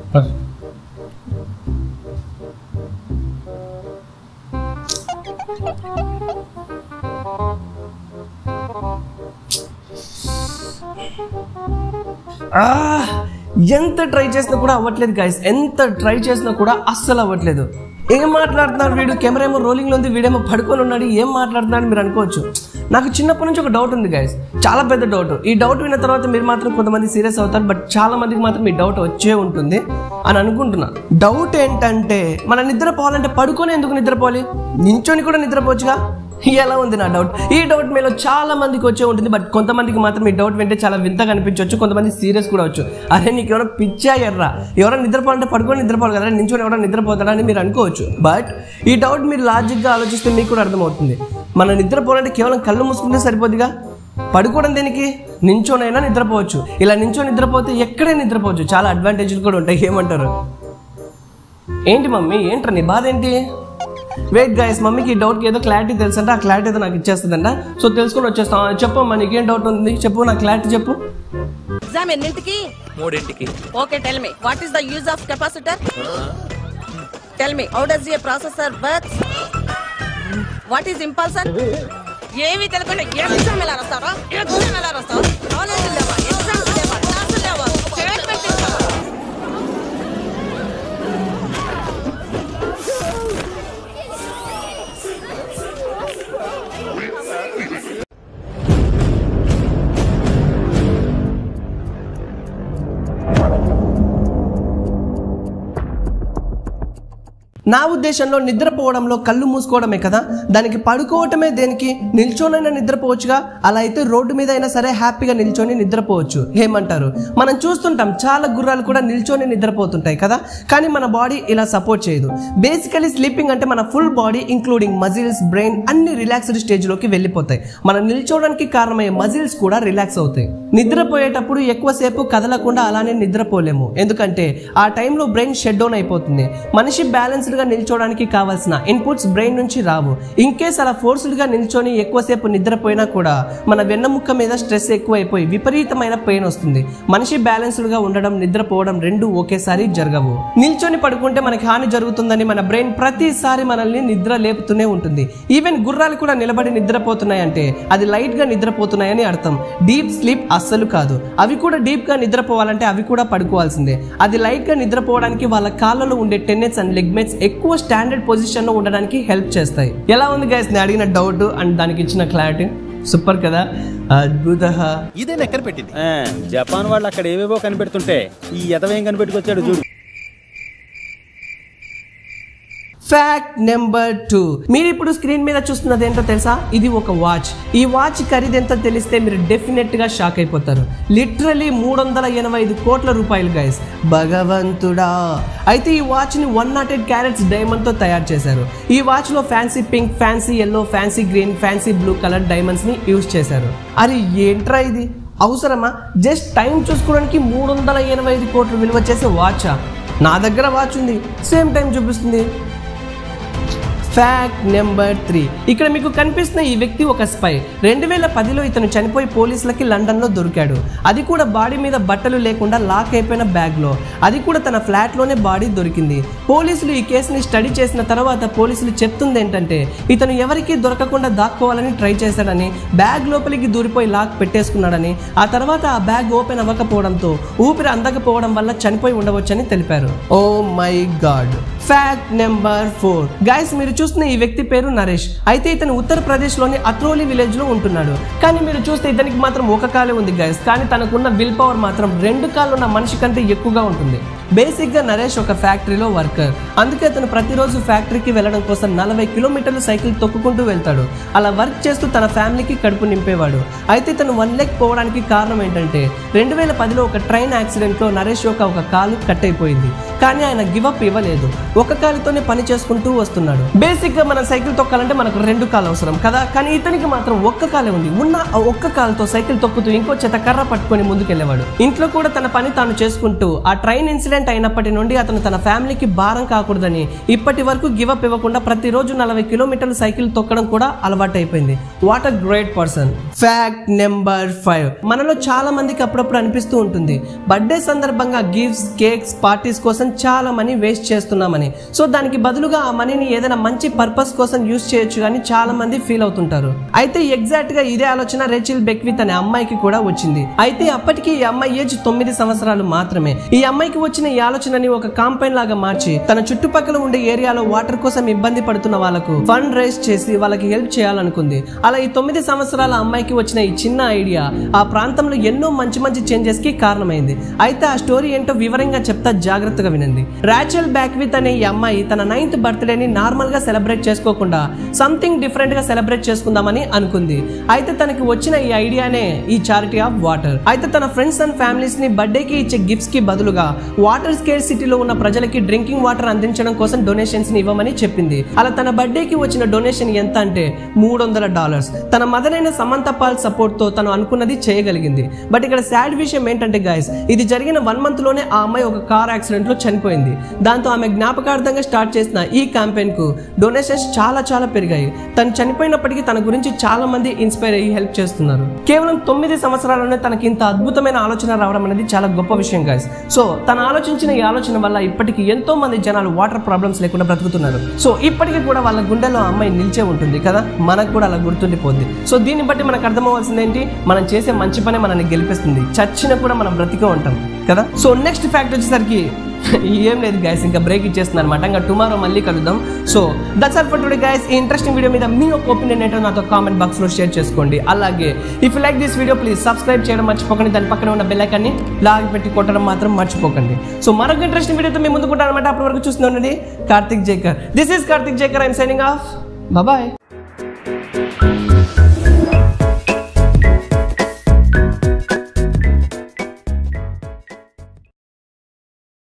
ఆ, ఎంత ట్రై చేసినా కూడా అవ్వట్లేదు గైస్ ఎంత ట్రై చేసినా కూడా అస్సలు అవ్వట్లేదు ఏం మాట్లాడుతున్నాడు వీడు కెమెరా ఏమో రోలింగ్లో ఉంది వీడేమో పడుకొని ఉన్నాడు ఏం మాట్లాడుతున్నాడు మీరు అనుకోవచ్చు నాకు చిన్నప్పటి నుంచి ఒక డౌట్ ఉంది గైస్ చాలా పెద్ద డౌట్ ఈ డౌట్ విన్న తర్వాత మీరు మాత్రం కొంతమంది సీరియస్ అవుతారు బట్ చాలా మందికి మాత్రం ఈ డౌట్ వచ్చే ఉంటుంది అని అనుకుంటున్నా డౌట్ ఏంటంటే మన నిద్రపోవాలంటే పడుకొని ఎందుకు నిద్రపోవాలి నించొని కూడా నిద్రపోవచ్చుగా ఎలా ఉంది నా డౌట్ ఈ డౌట్ మీలో చాలా మందికి వచ్చే ఉంటుంది బట్ కొంతమందికి మాత్రం ఈ డౌట్ వింటే చాలా వింతగా అనిపించవచ్చు కొంతమంది సీరియస్ కూడా వచ్చు అరే నీకు ఎవరైనా పిచ్చా ఎర్రా ఎవరైనా నిద్రపోవాలంటే పడుకొని నిద్రపోవాలి కదా నించొని ఎవరైనా నిద్రపోతాడా అని మీరు అనుకోవచ్చు బట్ ఈ డౌట్ మీరు లాజిక్గా ఆలోచిస్తే మీకు కూడా అర్థమవుతుంది మన నిద్రపోవాలంటే కేవలం కళ్ళు మూసుకుంటే సరిపోద్దిగా పడుకోవడం దేనికి నించోనైనా నిద్రపోవచ్చు ఇలా నించో నిద్రపోతే ఎక్కడే నిద్రపోవచ్చు చాలా అడ్వాంటేజ్లు కూడా ఉంటాయి ఏమంటారు ఏంటి మమ్మీ ఏంట్రా నీ బాధ ఏంటి వెయిట్ గైస్ మమ్మీకి ఈ డౌట్కి ఏదో క్లారిటీ తెలుసంటే ఆ క్లారిటీ ఏదో నాకు ఇచ్చేస్తుందంట సో తెలుసుకొని వచ్చేస్తాం ఆ, చెప్పమ్మా నీకేం డౌట్ ఉంది చెప్పు నాకు క్లారిటీ చెప్పు ఎగ్జామ్ ఎన్నింటికి మూడింటికి okay tell me what is the use of capacitor tell me how does a processor works what is impulsion ఏమి తెలియకుండా ఎగ్జామ్ ఎలా రాస్తారో ఎగ్జామ్ ఎలా రాస్తావు నాలెడ్జ్ లేవా ఎగ్జామ్ లేవా క్లాసులు లేవా స్టేట్మెంట్ ఇస్తావా నా ఉద్దేశంలో నిద్రపోవడంలో కళ్ళు మూసుకోవడమే కదా దానికి పడుకోవటమే దేనికి నిల్చోనైనా నిద్రపోవచ్చుగా అలా అయితే రోడ్డు మీద అయినా సరే హ్యాపీగా నిల్చొని నిద్రపోవచ్చు ఏమంటారు మనం చూస్తుంటాం చాలా గుర్రాలు కూడా నిల్చొని నిద్రపోతుంటాయి కదా కానీ మన బాడీ ఇలా సపోర్ట్ చేయదు బేసికలీ స్లీపింగ్ అంటే మన full body including muscles brain అన్ని రిలాక్స్డ్ స్టేజ్లోకి వెళ్ళిపోతాయి మనం నిల్చోవడానికి కారణమయ్యే మజిల్స్ కూడా రిలాక్స్ అవుతాయి నిద్రపోయేటప్పుడు ఎక్కువసేపు కదలకుండా అలానే నిద్రపోలేము ఎందుకంటే ఆ టైంలో బ్రెయిన్ షెడ్ డౌన్ అయిపోతుంది మనిషి బ్యాలెన్స్డ్ గా నిల్చోడానికి కావాల్సిన ఇన్పుట్స్ బ్రెయిన్ నుంచి రావు ఇన్ కేస్ అలా ఫోర్స్డ్ గా నిల్చొని ఎక్కువసేపు నిద్రపోయినా కూడా మన వెన్నముక్క మీద స్ట్రెస్ ఎక్కువైపోయి విపరీతమైన పెయిన్ వస్తుంది మనిషి బ్యాలెన్స్డ్ గా ఉండడం నిద్రపోవడం రెండు ఒకేసారి జరగవు నిల్చొని పడుకుంటే మనకి హాని జరుగుతుందని మన బ్రెయిన్ ప్రతిసారి మనల్ని నిద్ర లేపుతూనే ఉంటుంది ఈవెన్ గుర్రాలు కూడా నిలబడి నిద్రపోతున్నాయంటే అది లైట్ గా నిద్రపోతున్నాయని అర్థం డీప్ స్లీప్ అస్సలు కాదు అవి కూడా డీప్ గా నిద్రపోవాలంటే అవి కూడా పడుకోవాల్సిందే అది లైట్ గా నిద్రపోవడానికి వాళ్ళ కాళ్ళలో ఉండే టెన్నెట్స్ అండ్ లెగ్మెట్స్ ఎక్కువ స్టాండర్డ్ పొజిషన్ లో ఉండడానికి హెల్ప్ చేస్తాయి ఎలా ఉంది గైస్ నేను అడిగిన డౌట్ అండ్ దానికి ఇచ్చిన క్లారిటీ సూపర్ కదా అద్భుత ఇదే ఎక్కడ పెట్టింది ఆ, జపాన్ వాళ్ళు అక్కడ ఏవేవో కనిపెడుతుంటే ఈ ఎదవేం కనిపెట్టుకొచ్చాడు చూడు ఫ్యాక్ట్ నెంబర్ టూ మీరు ఇప్పుడు స్క్రీన్ మీద చూస్తున్నది ఏంటో తెలుసా ఇది ఒక వాచ్ ఈ వాచ్ ఖరీదు ఎంతో తెలిస్తే మీరు డెఫినెట్ గా షాక్ అయిపోతారు లిటరలీ మూడు వందల ఎనభై ఐదు కోట్ల రూపాయలు గైస్ భగవంతుడా అయితే ఈ వాచ్ ని one nought eight carats diamond తో తయారు చేశారు ఈ వాచ్ లో fancy pink fancy yellow fancy green fancy blue colour diamonds ని యూజ్ చేశారు అరే ఏంట్రా ఇది అవసరమా జస్ట్ టైం చూసుకోవడానికి మూడు వందల ఎనభై ఐదు కోట్లు విలువ చేసే వాచా నా దగ్గర వాచ్ ఉంది సేమ్ టైం చూపిస్తుంది ఫ్యాక్ట్ నెంబర్ త్రీ ఇక్కడ మీకు కనిపిస్తున్న ఈ వ్యక్తి ఒక స్పై రెండు వేల పదిలో ఇతను చనిపోయి పోలీసులకి లండన్లో దొరికాడు అది కూడా బాడీ మీద బట్టలు లేకుండా లాక్ అయిపోయిన బ్యాగ్లో అది కూడా తన ఫ్లాట్లోనే బాడీ దొరికింది పోలీసులు ఈ కేసుని స్టడీ చేసిన తర్వాత పోలీసులు చెప్తుంది ఏంటంటే ఇతను ఎవరికీ దొరకకుండా దాక్కోవాలని ట్రై చేశాడని బ్యాగ్ లోపలికి దూరిపోయి లాక్ పెట్టేసుకున్నాడని ఆ తర్వాత ఆ బ్యాగ్ ఓపెన్ అవ్వకపోవడంతో ఊపిరి అందకపోవడం వల్ల చనిపోయి ఉండవచ్చని తెలిపారు oh my God fact number four guys మీరు చూస్తున్న ఈ వ్యక్తి పేరు నరేష్ అయితే ఇతను ఉత్తరప్రదేశ్ లోని అత్రోలి విలేజ్ లో ఉంటున్నాడు కానీ మీరు చూస్తే ఇతనికి మాత్రం ఒక కాలే ఉంది గైస్ కానీ తనకున్న విల్ పవర్ మాత్రం రెండు కాళ్ళు ఉన్న మనిషి కంటే ఎక్కువగా ఉంటుంది బేసిక్ గా నరేష్ ఒక ఫ్యాక్టరీలో వర్కర్ అందుకే అతను ప్రతిరోజు ఫ్యాక్టరీకి వెళ్ళడం కోసం నలభై కిలోమీటర్లు సైకిల్ తొక్కుకుంటూ వెళ్తాడు అలా వర్క్ చేస్తూ తన ఫ్యామిలీకి కడుపు నింపేవాడు అయితే తను వన్ లెగ్ పోవడానికి కారణం ఏంటంటే రెండు వేల పదిలో ఒక ట్రైన్ యాక్సిడెంట్లో నరేష్ యొక్క ఒక కాలు కట్ అయిపోయింది కానీ ఆయన గివప్ ఇవ్వలేదు ఒక కాలుతోనే పని చేసుకుంటూ వస్తున్నాడు బేసిక్ గా మనం సైకిల్ తొక్కాలంటే మనకు రెండు కాలు అవసరం కదా కానీ ఇతనికి మాత్రం ఒక్క కాలే ఉంది ఉన్న ఆ ఒక్క కాలుతో సైకిల్ తొక్కుతూ ఇంకో చేత కర్ర పట్టుకొని ముందుకెళ్లేవాడు ఇంట్లో కూడా తన పని తాను చేసుకుంటూ ఆ ట్రైన్ ఇన్సిడెంట్ ప్రెగ్నెంట్ అయినప్పటి నుండి అతను తన ఫ్యామిలీకి భారం కాకూడదని ఇప్పటి వరకు గివ్ అప్ ఇవ్వకుండా ప్రతిరోజు నలభై కిలోమీటర్లు సైకిల్ తొక్కడం కూడా అలవాటు అయిపోయింది what a great person fact number five మనలో చాలా మందికి అప్పుడప్పుడు అనిపిస్తూ ఉంటుంది బర్త్డే సందర్భంగా గిఫ్ట్స్ కేక్స్ పార్టీస్ కోసం చాలా మనీ వేస్ట్ చేస్తున్నామని సో దానికి బదులుగా ఆ మనీని ఏదైనా మంచి పర్పస్ కోసం యూస్ చేయొచ్చు కానీ చాలా మంది ఫీల్ అవుతుంటారు అయితే ఎగ్జాక్ట్ గా ఇదే ఆలోచన రేచిల్ బెక్విత్ అనే అమ్మాయికి కూడా వచ్చింది అయితే అప్పటికి ఈ అమ్మాయి ఏజ్ తొమ్మిది సంవత్సరాలు మాత్రమే ఈ అమ్మాయికి వచ్చిన ఈ ఆలోచనని ఒక కాంపైన్ లాగా మార్చి తన చుట్టుపక్కల ఉండే ఏరియాలో వాటర్ కోసం ఇబ్బంది పడుతున్న వాళ్ళకు ఫండ్ రైజ్ చేసి వాళ్ళకి హెల్ప్ చేయాలనుకుంది అలా ఈ తొమ్మిది సంవత్సరాల అమ్మాయికి వచ్చిన ఈ చిన్న ఐడియా ఆ ప్రాంతంలో ఎన్నో మంచి మంచి చేంజెస్ కి కారణమైంది అయితే ఆ స్టోరీ ఏంటో వివరంగా చెప్తా జాగ్రత్తగా వినండి రాచల్ బ్యాక్విత్ అనే ఈ అమ్మాయి తన నైన్త్ బర్త్డేని నార్మల్ గా సెలబ్రేట్ చేసుకోకుండా సంథింగ్ డిఫరెంట్ గా సెలబ్రేట్ చేసుకుందామని అనుకుంది అయితే తనకి వచ్చిన ఈ ఐడియానే ఈ చారిటీ ఆఫ్ వాటర్ అయితే తన ఫ్రెండ్స్ అండ్ ఫ్యామిలీస్ ని బర్త్డే కి ఇచ్చే గిఫ్ట్స్ కి బదులుగా వాటర్ స్కేర్ సిటీలో ఉన్న ప్రజలకి డ్రింకింగ్ వాటర్ అందించడం కోసం డొనేషన్స్ ని ఇవ్వమని చెప్పింది అలా తన బర్త్డే కి వచ్చిన డొనేషన్ ఎంత అంటే మూడు వందల డాలర్స్ తన మదర్ అయిన సమంత పాల్ సపోర్ట్ తో తను అనుకున్నది చేయగలిగింది బట్ ఇక్కడ సాడ్ విషయం ఏంటంటే గాయస్ ఇది జరిగిన వన్ మంత్ లోనే ఆ అమ్మాయి ఒక కార్ యాక్సిడెంట్ లో చనిపోయింది దాంతో ఆమె జ్ఞాపకార్థంగా స్టార్ట్ చేసిన ఈ క్యాంపెయిన్ కు డొనేషన్స్ చాలా చాలా పెరిగాయి తను చనిపోయినప్పటికీ తన గురించి చాలా మంది ఇన్స్పైర్ అయ్యి హెల్ప్ చేస్తున్నారు కేవలం తొమ్మిది సంవత్సరాల్లోనే తనకి ఇంత అద్భుతమైన ఆలోచన రావడం అనేది చాలా గొప్ప విషయం గాయస్ సో తను ఆలోచించిన ఈ ఆలోచన వల్ల ఇప్పటికి ఎంతో మంది జనాలు వాటర్ ప్రాబ్లమ్స్ లేకుండా బ్రతుకుతున్నారు సో ఇప్పటికీ కూడా వాళ్ళ గుండెలో ఆ అమ్మాయి నిలిచే ఉంటుంది కదా మనకు కూడా అలా గుర్తుండిపోద్ది సో దీన్ని బట్టి మనకు అర్థమవలసింది ఏంటి మనం చేసే మంచి పనే మనల్ని గెలిపిస్తుంది చచ్చిన కూడా మనం బ్రతికే ఉంటాం కదా సో నెక్స్ట్ ఫ్యాక్ట్ వచ్చేసరికి ఏం లేదు గైస్ ఇంకా బ్రేక్ ఇచ్చేస్తుంది అనమాట ఇంకా టుమారో మళ్ళీ కలుద్దాం so that's all for today guys ఈ ఇంట్రెస్టింగ్ వీడియో మీద మీ ఒక ఒపీనియన్ ఏంటో నాతో కామెంట్ బాక్స్ లో షేర్ చేసుకోండి అలాగే if you like this video please subscribe చేయడం మర్చిపోకండి దాని పక్కన ఉన్న బెల్ ఐకాన్ని లాగి పెట్టి కొట్టడం మాత్రం మర్చిపోకండి సో మరొక ఇంట్రెస్టింగ్ వీడియోతో మీ ముందుకుంటాను అనమాట అప్పటి వరకు చూస్తూనే ఉండండి Karthik Jekar this is Karthik Jekar I'm signing off bye